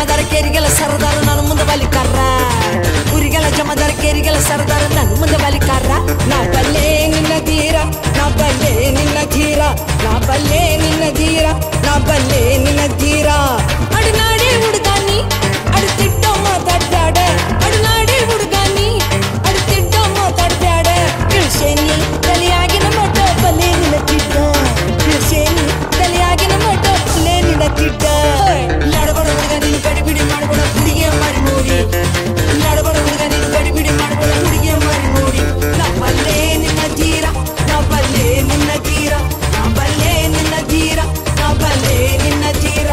ಜಮದಾರ ಕೇರಿಗೆಲ್ಲ ಸರದಾರ ನನ್ನ ಮುಂದೆ ಬಲಿಕಾರ ಊರಿಗೆಲ್ಲ ಜಮದಾರ ಕೇರಿಗೆಲ್ಲ ಸರದಾರ ನನ್ನ ಮುಂದೆ ಬಲಿಕಾರ ನಾ ಬಲ್ಲೆ ನಿನ್ನ ಧೀರ ನಾ ಬಲ್ಲೆ ನಿನ್ನ ಧೀರ ನಾ ಬಲ್ಲೆ ನಿನ್ನ ಧೀರ ನಾ ಬಲ್ಲೆ ನಿನ್ನ ಧೀರ ಅಡಿನಾಡಿ ಹುಡುಗಾನಿ ಅಡ್ತಿಡ್ಡೋ ಮಾತಾಡ್ಬ್ಯಾಡ ಅಡಿನಾಡಿ ಹುಡುಗಾನಿ ಅಡ್ತಿಡ್ಡೋ ಮಾತಾಡ್ಬ್ಯಾಡ ಇಳ್ಸೇನಿ ತಲೆಯಾಗಿನ ಮಠ ಬಲ್ಲೆ ನಿನ್ನ ತಿಡ್ಡ ಇಳ್ಸೇನಿ ತಲೆಯಾಗಿನ ಮಠ ಬಲ್ಲೆ ನಿನ್ನ ತಿಡ್ಡ ಲಡಬಡ ಹುಡುಗ ನೀನು ಗಡಿಬಿಡಿ ಮಾಡ್ಬೇಡ ಹುಡುಗಿಯ ಮಾರಿ ನೋಡಿ ಲಡಬಡ ಹುಡುಗ ನೀನು ಗಡಿಬಿಡಿ ಮಾಡ್ಬೇಡ ಹುಡುಗಿಯ ಮಾರಿ ನೋಡಿ ನಾ ಬಲ್ಲೆ ನಿನ್ನ ಧೀರ ನಾ ಬಲ್ಲೆ ನಿನ್ನ ಧೀರ ನಾ ಬಲ್ಲೆ ನಿನ್ನ ಧೀರ ನಾ ಬಲ್ಲೆ ನಿನ್ನ ಧೀರ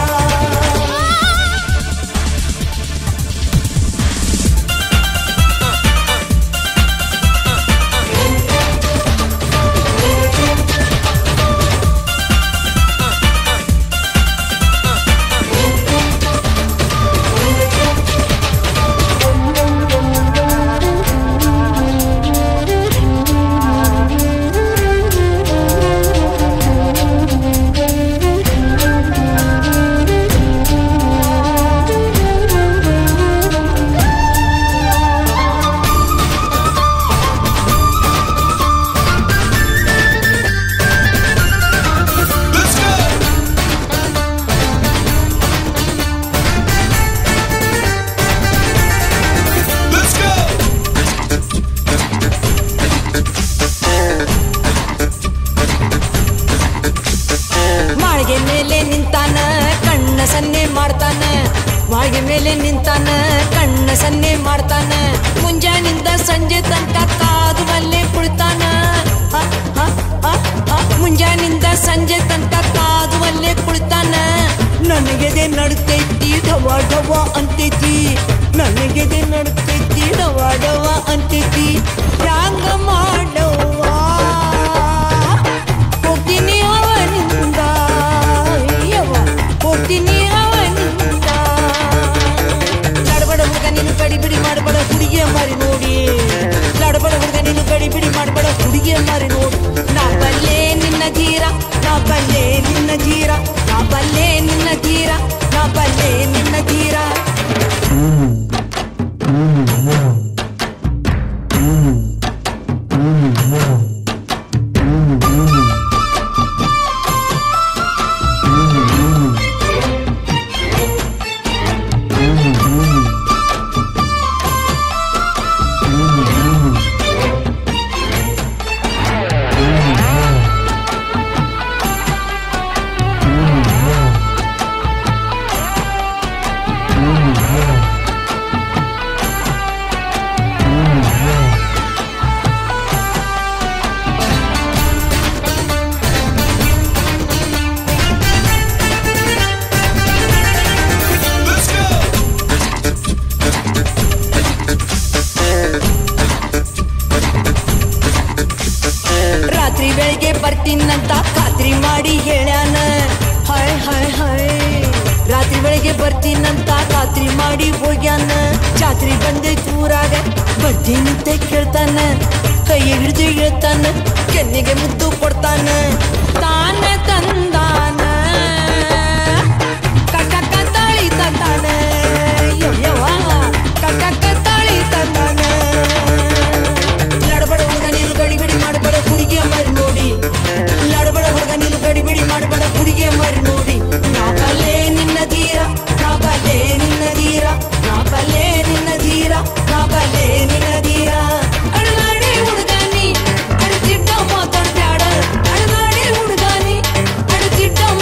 Let's go! Let's go! ಮಾಳಿಗೆ ಮೇಲೆ ನಿಂತಾನ ಕಣ್ಣ ಸನ್ನೆ ಮಾಡ್ತಾನ ಮಾಳಿಗೆ ಮೇಲೆ ನಿಂತಾನ ಕಣ್ಣ ಸನ್ನೆ ಮಾಡ್ತಾನ ಮುಂಜಾನಿಂದ ಸಂಜೆ ತನಕ ಕಾದು ಮಲ್ಲೆ ಕುಳಿತಾನ ಆ, ಆ, ಆ, ಆ. ಮುಂಜಾನಿಂದ ಸಂಜೆ ತನಕ ಕಾದು ಮಲ್ಲೆ ಕುಳಿತಾನ ನನಗೆದೆ ನಡ್ತೈತಿ ಢವ ಢವ ಅಂತೈತಿ ನನಗೆದೆ ನಡ್ತೈತಿ ಢವ ಢವ ಅಂತೈತಿ ಹ್ಯಾಂಗ ಮಾಡವ್ವ ಹೋಗ್ತೀನಿ ಅವನಿಂದ ಯವ್ವ ಹೋಗ್ತೀನಿ ಅವನಿಂದ ಲಡಬಡ ಹುಡುಗ ನೀನು ಗಡಿಬಿಡಿ ಮಾಡಬೇಡ ಹುಡುಗಿಯ ಮಾರಿ ನೋಡಿ ಲಡಬಡ ಹುಡುಗ ನೀನು ಗಡಿಬಿಡಿ ಮಾಡಬೇಡ ಹುಡುಗಿಯ ಮಾರಿ ನೋಡಿ ನಾ ಬಲ್ಲೆ ನಿನ್ನ ಧೀರ ನಾ ಬಲ್ಲೆ ನಿನ್ನ ಧೀರ ನಾ ಬಲ್ಲೆ ನಿನ್ನ ಧೀರ ನಾ ಬಲ್ಲೆ ನಿನ್ನ ಧೀರ Let's go! ರಾತ್ರಿ ಬೆಳಿಗ್ಗೆ ಬರ್ತೀನಂತ ಖಾತ್ರಿ ಮಾಡಿ ಹೇಳ್ಯಾನ ಹಾಯ್ ಹಾಯ್ ಹಾಯ್ ರಾತ್ರಿ ಬೆಳಿಗ್ಗೆ ಬರ್ತೀನಂತ ಖಾತ್ರಿ ಮಾಡಿ ಹೋಗ್ಯಾನ ಜಾತ್ರೆ ಬಂದೈತ್ ಊರಾಗ ಬರ್ತೀನಂತ ಕೇಳ್ತಾನ ಕೈ ಹಿಡಿದು ಹೇಳ್ತಾನ ಕೆನ್ನಿಗೆ ಮುದ್ದು ಕೊಡ್ತಾನ ತಾನ ತಂದಾನ ಕಕ್ಕಕ್ಕ ತಾಳಿ ತಂದಾನ ಯವ್ಯವ್ವ ಕಕ್ಕಕ್ಕ ತಾಳಿ ತಂದಾನ ಲಡಬಡ ಹುಡುಗ ನೀನು ಗಡಿಬಿಡಿ ಮಾಡಬೇಡ ಹುಡುಗಿಯ ಮಾರಿ ನೋಡಿ ಲಡಬಡ ಹುಡುಗ ನೀನು ಗಡಿಬಿಡಿ ಮಾಡಬೇಡ ಹುಡುಗಿಯ ಮಾರಿ ನೋಡಿ ನಾ ಬಲ್ಲೆ ನಿನ್ನ ಧೀರ ನಾ ಬಲ್ಲೆ ನಿನ್ನ ಧೀರ ನಾ ಬಲ್ಲೆ ನಿನ್ನ ಧೀರ ನಾ ಬಲ್ಲೆ ನಿನ್ನ ಧೀರ ಅಡಗಾಡಿ ಹುಡುಗಾನಿ ಅಡತಿಡ್ಡ ಮಾತಾಡ್ಬ್ಯಾಡ ಅಡಗಾಡಿ ಹುಡುಗಾನಿ ಅಡತಿಡ್ಡ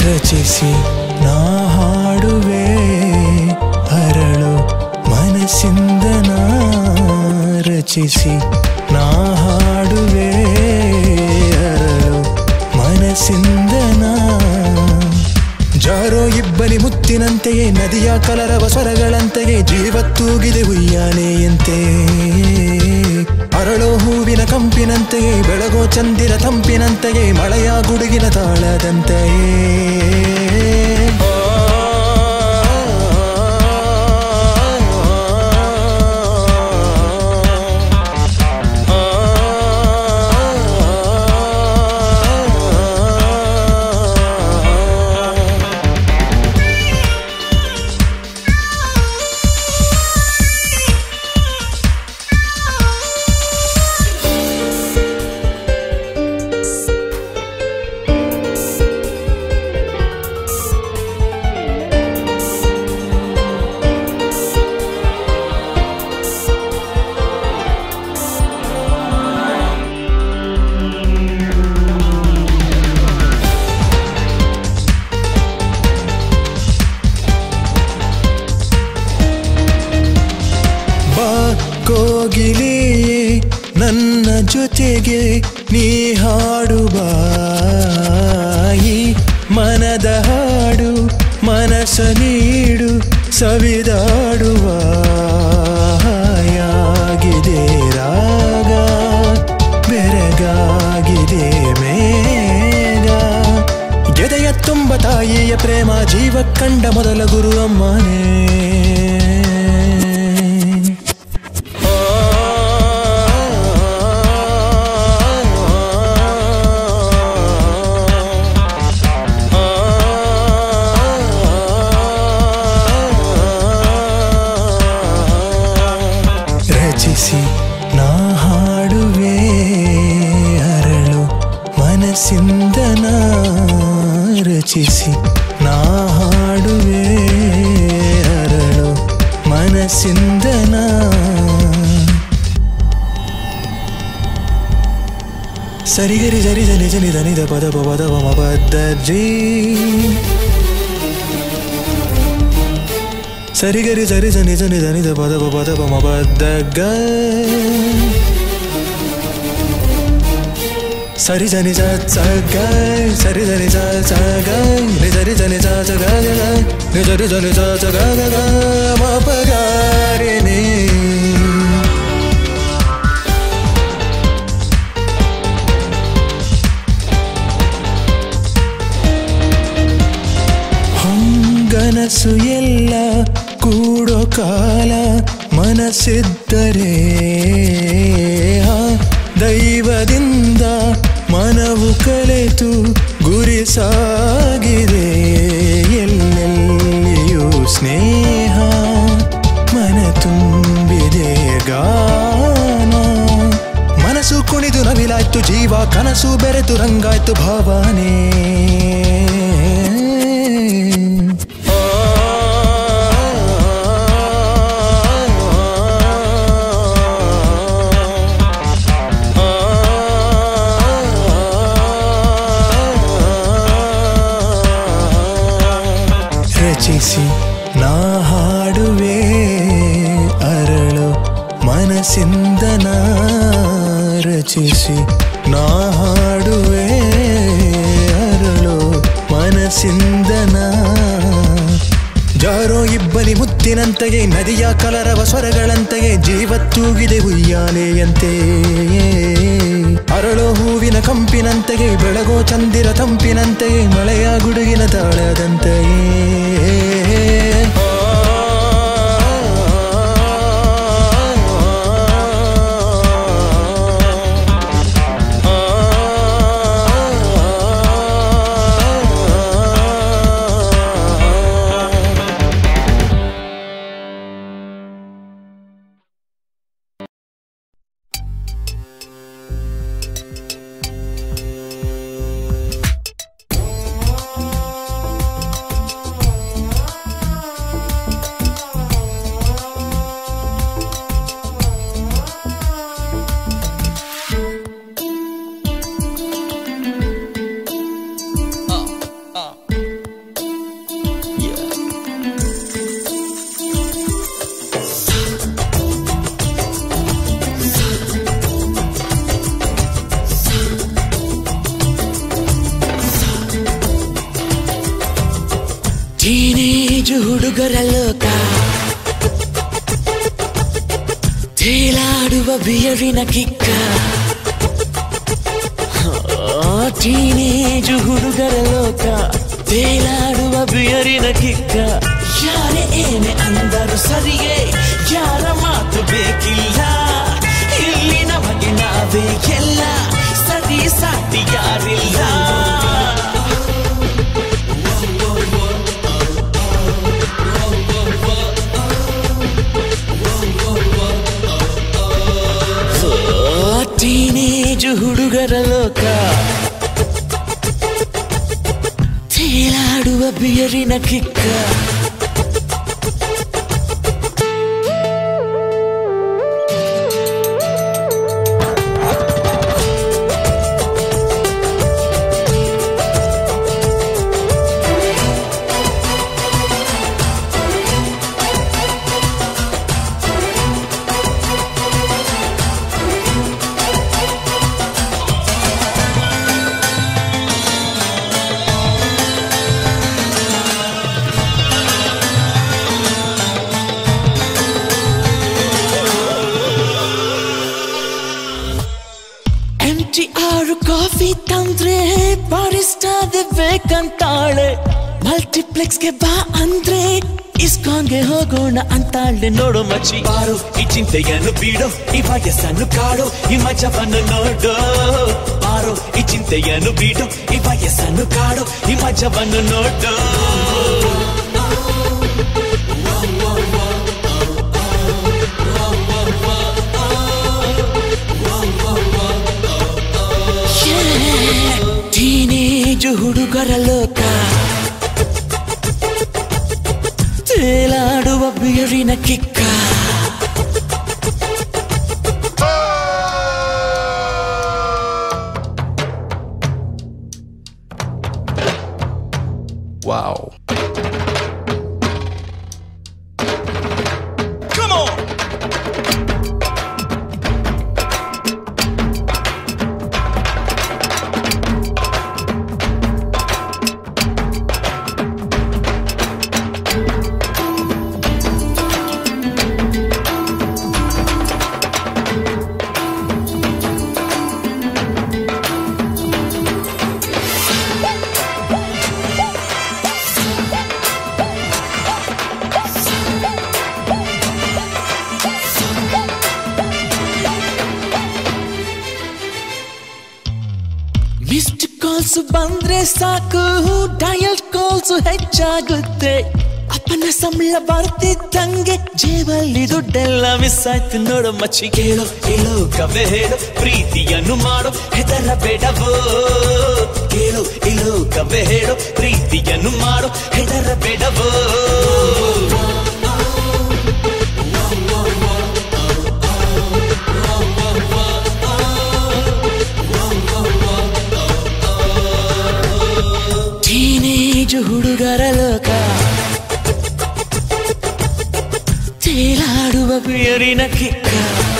ರಚಿಸಿ ನಾ ಹಾಡುವೆ ಅರಳು ಮನಸ್ಸಿಂದ ನಾ ರಚಿಸಿ ನಾ ಹಾಡುವೆ ಅರಳು ಮನಸ್ಸಿಂದ ನಾ ಜಾರೋ ಇಬ್ಬನಿ ಮುತ್ತಿನಂತೆಯೇ ನದಿಯ ಕಲರವ ಸ್ವರಗಳಂತೆಯೇ ಜೀವತ್ತೂಗಿದೆ ಉಯ್ಯಾಲೆಯಂತೆ ಅರಳೋ ಹೂವಿನ ಕಂಪಿನಂತೆಯೇ ಬೆಳಗೋ ಚಂದಿರ ತಂಪಿನಂತೆಯೇ ಮಳೆಯ ಗುಡುಗಿನ ತಾಳದಂತೆಯೇ ಬಾ ಕೋಗಿಲೆ ನನ್ನ ಜೊತೆಗೆ ನೀ ಹಾಡುವ ಈ ಮನದ ಹಾಡು ಮನಸ್ಸ ನೀಡು ಸವಿದಾಡುವ ಹಾಯಾಗಿದೆ ರಾಗ ಬೆರಗಾಗಿದೆ ಮೇಘ ಎದೆಯ ತುಂಬ ತಾಯಿಯ ಪ್ರೇಮ ಜೀವ ಕಂಡ ಮೊದಲ ಗುರು ಅಮ್ಮನೇ ರಚಿಸಿ ನಾ ಹಾಡುವೆ ಅರಳು ಮನಸ್ಸಿಂದ ನಾ ರಚಿಸಿ ನಾ ಹಾಡುವೆ ಅರಳು ಮನಸ್ಸಿಂದ ನಾ ಸರಿಗರಿ ಜರಿ ಜನಿ ಜನಿ ಧನಿದ ಪದ ಪದ ಮಮ ಪದ ಜೀ ಸರಿಗರಿ ಸರಿ ಜನಿ ಜನಿ ಧನಿದ ಪದ ಪದ ಮಮ ಪದ ಗ ಸರಿ ಜನಿ ಜ ಸ ಗ ಸರಿ ಜನಿ ಜ ಸ ಗ ನಿ ಸರಿ ಜನಿ ಜ ಸ ಗ ಗ ಗ ನಿ ಸರಿ ಜನಿ ಜ ಸ ಗ ಗ ಗ ಮ ಪ ಗ ರೆ ನಿ ಹೊಂಗನಸು ಎಲ್ಲ ಕೂಡೋ ಕಾಲ ಮನಸ್ಸಿದ್ದರೆ ಆ ದೈವದಿಂದ ಮನವು ಕಲೆತು ಗುರಿ ಸಾಗಿದೆ ಎಲ್ಲೆಲ್ಲಿಯೂ ಸ್ನೇಹ ಮನ ತುಂಬಿದೆ ಗಾನ ಮನಸ್ಸು ಕುಣಿದು ನವಿಲಾಯ್ತು ಜೀವ ಕನಸು ಬೆರೆತು ರಂಗಾಯ್ತು ಭಾವನೆ ರಚಿಸಿ ನಾ ಹಾಡುವೆ ಅರಳು ಮನಸ್ಸಿಂದ ನಾ ರಚಿಸಿ ನಾ ಹಾಡುವೆ ಅರಳು ಮನಸ್ಸಿಂದ ನಾ ಜಾರೋ ಇಬ್ಬನಿ ಮುತ್ತಿನಂತೆಯೇ ನದಿಯ ಕಲರವ ಸ್ವರಗಳಂತೆಯೇ ಜೀವತ್ತೂಗಿದೆ ಉಯ್ಯಾಲೆಯಂತೆ ಅರಳೋ ಹೂವಿನ ಕಂಪಿನಂತೆಯೇ ಬೆಳಗೋ ಚಂದಿರ ತಂಪಿನಂತೆಯೇ ಮಳೆಯ ಗುಡುಗಿನ ತಾಳದಂತೆಯೇ ಆ ಟೀನೇಜ್ ಹುಡುಗರ ಲೋಕ ತೇಲಾಡುವ ಬಿಯರಿನ ಕಿಕ್ಕ ಟೀನೇಜ್ ಹುಡುಗರ ಲೋಕ ತೇಲಾಡುವ ಬಿಯರಿನ ಕಿಕ್ಕ ಯಾರೇ ಏನೇ ಅಂದರು ಸರಿಯೇ ಯಾರ ಮಾತು ಬೇಕಿಲ್ಲ ಇಲ್ಲಿ ನಮಗೆ ನಾವೇ ಎಲ್ಲ ಸರಿ ಸಾಟಿ ಯಾರಿಲ್ಲ ಟೀನೇಜ್ ಹುಡುಗರ ಲೋಕ ತೇಲಾಡುವ ಬಿಯರಿನ ಕಿಕ್ಕ ಎಂ ಟಿ ಆರು ಕಾಫಿ ತಂದ್ರೆ ಬಾರಿಸ್ತಾದೆ ಬೇಕಂತಾಳೆ ಮಲ್ಟಿಪ್ಲೆಕ್ಸ್ಗೆ ಬಾ ಅಂದ್ರೆ ಇಸ್ಕಾನ್ಗೆ ಹೋಗೋಣ ಅಂತಾಳೆ ನೋಡು ಮಚ್ಚಿ ಬಾರು ಈ ಚಿಂತೆಯನ್ನು ಬೀಡೋ ಈ ವಯಸ್ಸನ್ನು ಕಾಡು ಈ ಮಜವನ್ನು ನೋಡು ಬಾರು ಈ ಚಿಂತೆಯನ್ನು ಬೀಡು ಈ ವಯಸ್ಸನ್ನು ಕಾಡು ಈ ಮಜವನ್ನು ನೋಡು ಟೀನೇಜ್ ಹುಡುಗರ ಲೋಕ ತೇಲಾಡುವ ಬಿಯರಿನ ಕಿಕ್ಕ Wow. Come on! Missed calls ಬಂದ್ರೆ ಸಾಕು ಡಯಲ್ ಕಾಲ್ಸ್ ಹೆಚ್ಚಾಗುತ್ತೆ ಅಪ್ಪನ ಸಂಬಳ ಬರ್ತಿದ್ದಂಗೆ ಜೇಬಲ್ಲಿ ದುಡ್ಡೆಲ್ಲ ಮಿಸ್ ಆಯ್ತು ನೋಡು ಮಚ್ಚಿ ಕೇಳು ಹೇಳು ಕವೆ ಹೇಳು ಪ್ರೀತಿಯನ್ನು ಮಾಡು ಹೆದರ ಬೇಡವೋ ಕೇಳು ಇಲು ಕವೆ ಹೇಳು ಪ್ರೀತಿಯನ್ನು ಮಾಡು ಹೆದರ ಬೇಡವೋ ಟೀನೇಜ್ ಹುಡುಗರ ಲೋಕ ತೇಲಾಡುವ ಬಿಯರಿನ ಕಿಕ್ಕ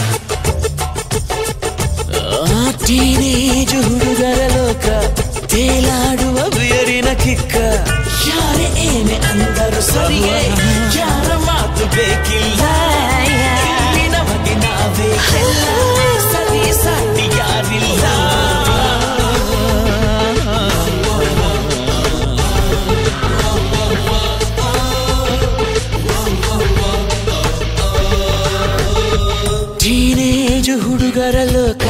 ಆ ಟೀನೇಜ್ ಹುಡುಗರ ಲೋಕ ತೇಲಾಡುವ ಬಿಯರಿನ ಕಿಕ್ಕ ಯಾರೇ ಏನೇ ಅಂದರು ಸರಿಯೇ ಯಾರ ಮಾತು ಬೇಕಿಲ್ಲ ಇಲ್ಲಿ ನಮಗೆ ನಾವೇ ಎಲ್ಲ ಸರಿ ಸಾಟಿ ಯಾರಿಲ್ಲ ಟೀನೇಜ್ ಹುಡುಗರ ಲೋಕ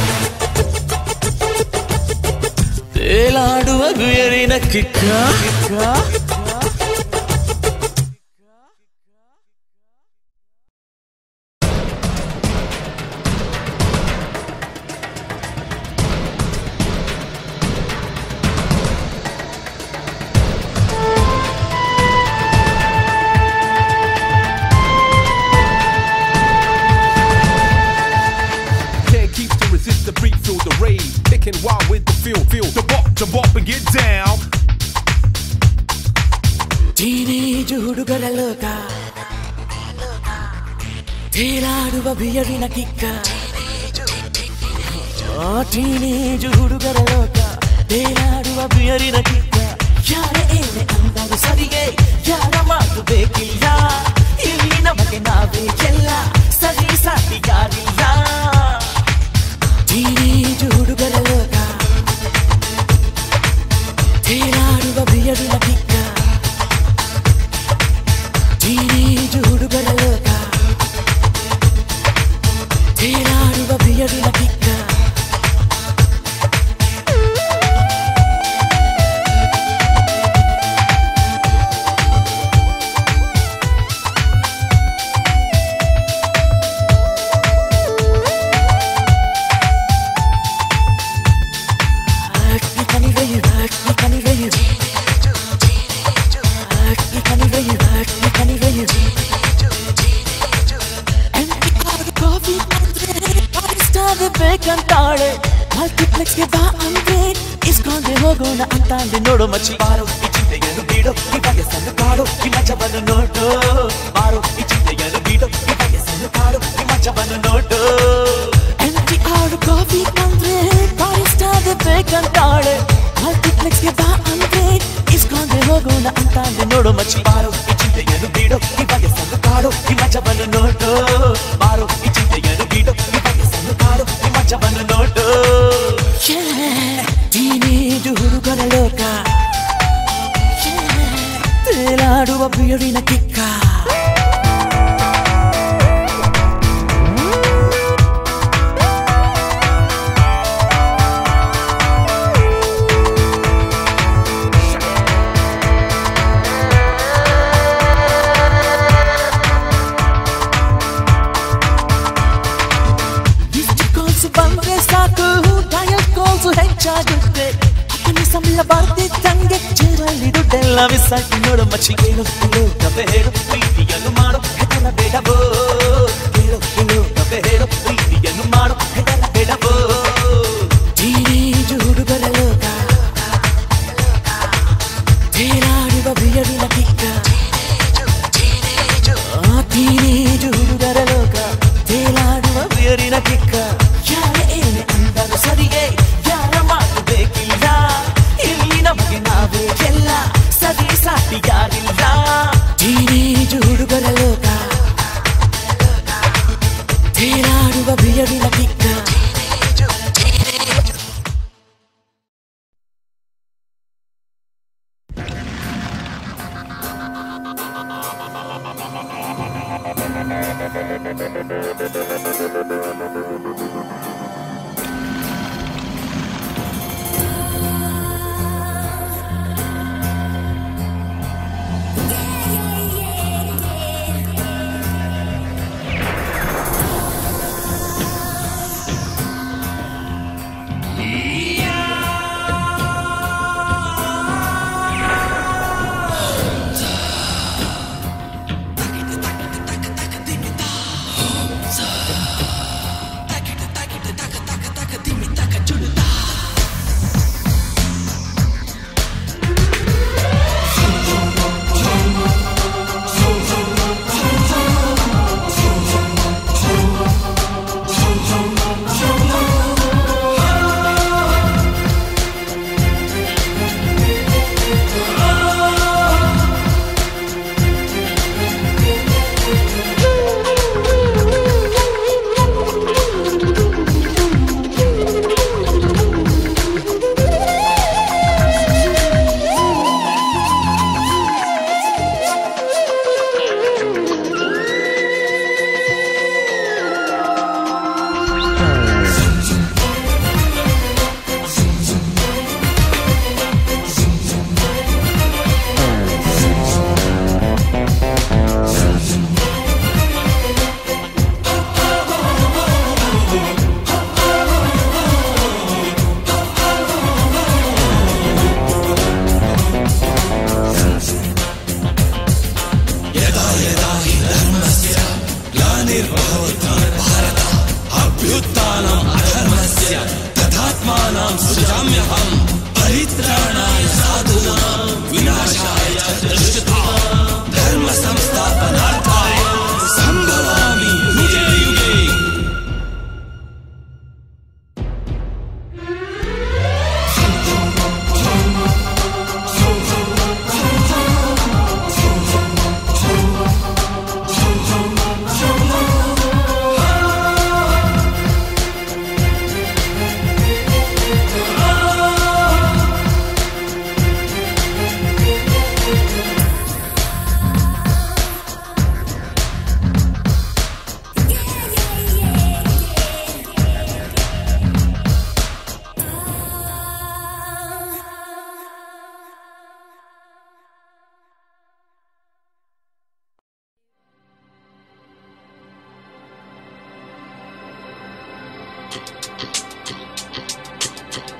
ತೇಲಾಡುವ ಗುಯರಿನ ಕಿಕ್ಕ Can't keep to resist the beat, feel the rage. Picking wild with the feel, feel the bop, the bop and get down. Teenage ಹುಡುಗರ ಲೋಕ ತೇಲಾಡುವ ಬಿಯರಿನ ಕಿಕ್ಕ ಆ ಟೀನೇಜ್ ಹುಡುಗರ ಲೋಕ ತೇಲಾಡುವ ಬಿಯರಿನ ಕಿಕ್ಕ ಯಾರೇ ಏನೇ ಅಂದರು ಸರಿಗೆ ಬೇಕಿಲ್ಲ ಇಲ್ಲಿ ನಮಗೆ ನಾವೇ ಎಲ್ಲ ಸರಿ ಸಾಟಿ ಯಾರಿಲ್ಲ ಟೀನೇಜ್ ಹುಡುಗರ ಲೋಕ ತೇಲಾಡುವ ಬಿಯಡಿನ ಕಿಕ್ಕ ಟೀನೇಜ್ ಹುಡುಗರ ಲೋಕ ತೇಲಾಡುವ ಬಿಯಡಿನ ಕಿಕ್ಕ ಬೇಕಂತಾಳೆ ಮಲ್ಟಿಪ್ಲೆಕ್ಸ್ಗೆ ಬಾ ಅಂದ್ರೆ ಇಸ್ಕೊಂಡೆ ಹೋಗೋಣ ಅಂತಾಂಡೆ ನೋಡು ಮಚ್ಚಿ ಬಾರೋ ಈ ಚಿಂತೆಯನ್ನು ಬಿಡೋ ಈ ಬಗೆಸನ್ನು ಕಾಡು ಈ ಮಜವನ್ನು ನೋಡು ಬಾರೋ ಈ ಚಿಂತೆಯನ್ನು ಬಿಡೋ ಈ ಬಗೆಸನ್ನು ಕಾಡು ಈ ಮಜವನ್ನು ನೋಡು ಎಂಟಿ ಆಡು ಕಾಫಿ ಬಂದ್ರೆ ಬಾರಿಸ್ಟಾದ ಬೇಕಂತಾಳೆ ಮಲ್ಟಿಪ್ಲೆಕ್ಸ್ಗೆ ಬಾ ಅಂದ್ರೆ ಇಸ್ಕೊಂಡೆ ಹೋಗೋಣ ಅಂತಾಂಡೆ ನೋಡು ಮಚ್ಚಿ ಬಾರೋ ಈ ಚಿಂತೆಯನ್ನು ಬಿಡೋ ಈ ಬಗೆಸನ್ನು ಕಾಡು ಈ ಮಜವನ್ನು ನೋಡು ಬಾರೋ ಈ ಚಿಂತೆಯನ್ನು ಬಿಡೋ ಈ ಬಗೆಸನ್ನು ಕಾಡು ಈ ಮಜವನ್ನು ನೋಡು ಟೀನೇಜ್ ಹುಡುಗರ ಲೋಕ ತೇಲಾಡುವ ಪ್ರಿಯರಿನ ಕಿಕ್ಕ ಇಷ್ಟು ಕಾಲ್ಸ್ ಬಂದ್ರೆ ಸಾಕು ಡಯಲ್ ಕಾಲ್ಸ್ ಹೆಚ್ಚಾಗುತ್ತೆ ಅಪ್ಪನ ಸಂಬಳ ಬರ್ತಿದ್ದಂಗೆ ಜೇಬಲ್ಲಿ ದುಡ್ಡೆಲ್ಲ ಮಿಸ್ ಆಗಿ ನೋಡು ಮಚ್ಚಿ ಕೇಳು ಕೇಳು ಕಪ್ಪೆ ಹೇಳು ಪ್ರೀತಿಯನ್ನು ಮಾಡು ಹೆದರ ಬೇಡವೋ ಕೇಳು ಕೇಳು ಕಪ್ಪೆ ಹೇಳು ಪ್ರೀತಿಯನ್ನು ಮಾಡು ಹೆದರ ಬೇಡವೋ ಟೀನೇಜ್ ಹುಡುಗರ ಲೋಕ ತೇಲಾಡುವ ಬಿಯಡಿನ ಕಿಕ್ಕ ಆ ಟೀನೇಜ್ ಹುಡುಗರ ಲೋಕ ತೇಲಾಡುವ ಬಿಯರಿನ ಕಿಕ್ಕ ಯಾರ ಏನೇ ಅಂದರು ಸರಿಯೇ ಯಾರ ಮಾತು ಬೇಕಿಲ್ಲ ಇಲ್ಲಿ ನಮಗೆ ನಾವೇ ಎಲ್ಲ ಸರಿ ಸಾಟಿ ಯಾರಿಲ್ಲ ಟೀನೇಜ್ ಹುಡುಗರ ಲೋಕ ತೇಲಾಡುವ ಬಿಯರಿನ ಕಿಕ್ಕ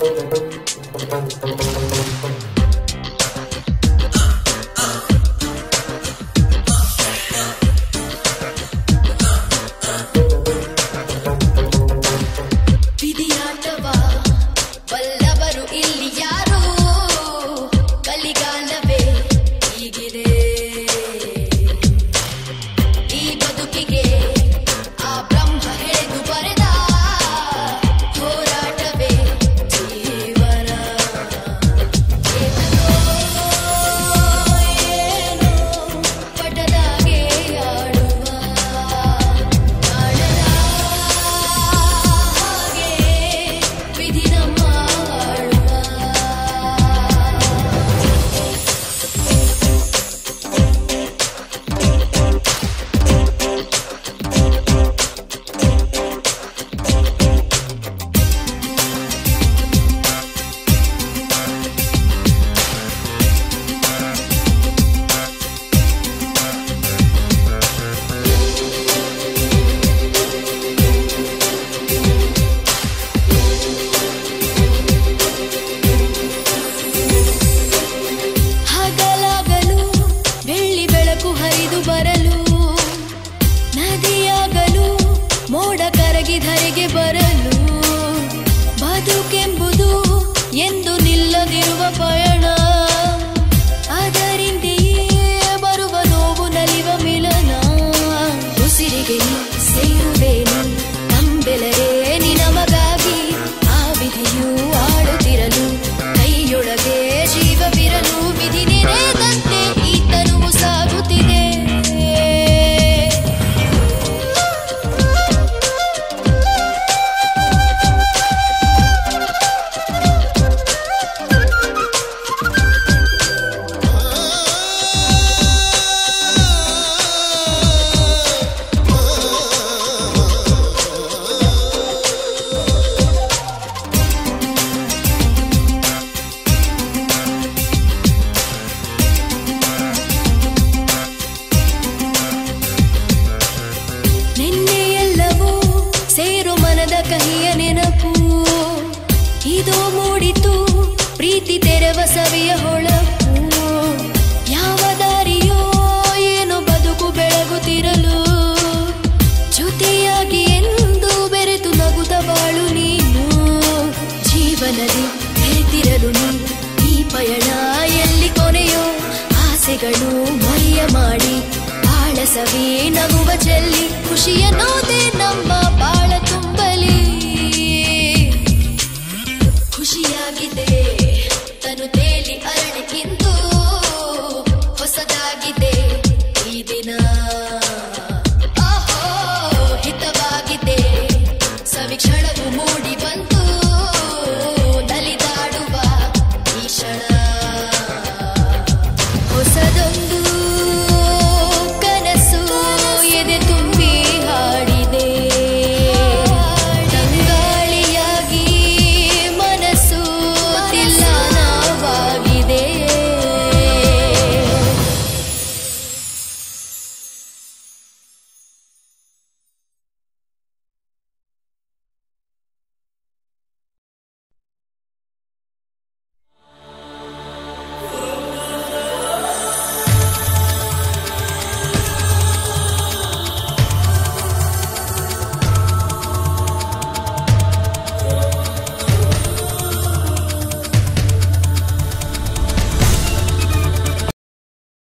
ವಿಧಿಯಾಟವ ಬಲ್ಲವರು ಇಲ್ಲಿ ಯಾರು ಕಲಿಗಾಲವೇ ಹೀಗಿದೆ ಈ ಬದುಕಿಗೆ ಆ ಬ್ರಹ್ಮ ಎಳೆದು ಬರೆದ ಹೋರಾಟವೇ ಜೀವನ ಏನೋ ಏನೋ ಪಟದಾಗೆ ಆಡುವ ಕಾಣದ ಹಾಗೆ ವಿಧಿ ನಮ್ಮ ಆಳುವ ಹಗಲಾಗಲು ಬೆಳ್ಳಿ ಬೆಳಕು ಹರಿದು ಬರಲು ನದಿಯಾಗಲು ಮೋಡ ಕರಗಿ ಧರೆಗೆ ಬರಲು ಬದುಕೆಂಬುದು ಎಂದು ನಿಲ್ಲದಿರುವ ಪಯಣ ಅದರಿಂದೆಯೇ ಬರುವ ನೋವು ನಲಿವ ಮಿಲನ ಉಸಿರಿಗೆ ಸೇರುವೇನು ನಂಬೆಲರೇ ನಿನಮಗಾಗಿ ಆ ವಿಧಿಯು ಆಡುತ್ತಿರಲು ಕೈಯೊಳಗೆ ಜೀವವಿರಲು ವಿಧಿ ನೆನೆದಂತೆ ಈ ತನುವು ಸಾಗುತ್ತಿದೆ ನಿನ್ನೆ ಎಲ್ಲವೂ ಸೇರು ಮನದ ಕಹಿಯ ನೆನಪು ಇದು ಮೂಡಿತು ಪ್ರೀತಿ ತೆರವ ಸವಿಯ ಹೊಳಪು ಯಾವ ದಾರಿಯೋ ಏನು ಬದುಕು ಬೆಳಗುತ್ತಿರಲು ಜೊತೆಯಾಗಿ ಎಂದು ಬೆರೆತು ನಗುತ್ತ ಬಾಳು ನೀನು ಜೀವನದಿ ಬೆರೆತಿರಲು ನೀ ಈ ಪಯಣ ಎಲ್ಲಿ ಕೊನೆಯೋ ಆಸೆಗಳು ಮೈಯ ಮಾಡಿ ಬಾಳ ಸವಿ ನಗುವ ಚೆಲ್ಲಿ ಖುಷಿಯನ್ನೋದೇ ನಮ್ಮ ಬಾಳ ತುಂಬಲಿ ಖುಷಿಯಾಗಿದೆ ತನು ತೇಲಿ ಅರಳಿಗಿಂತ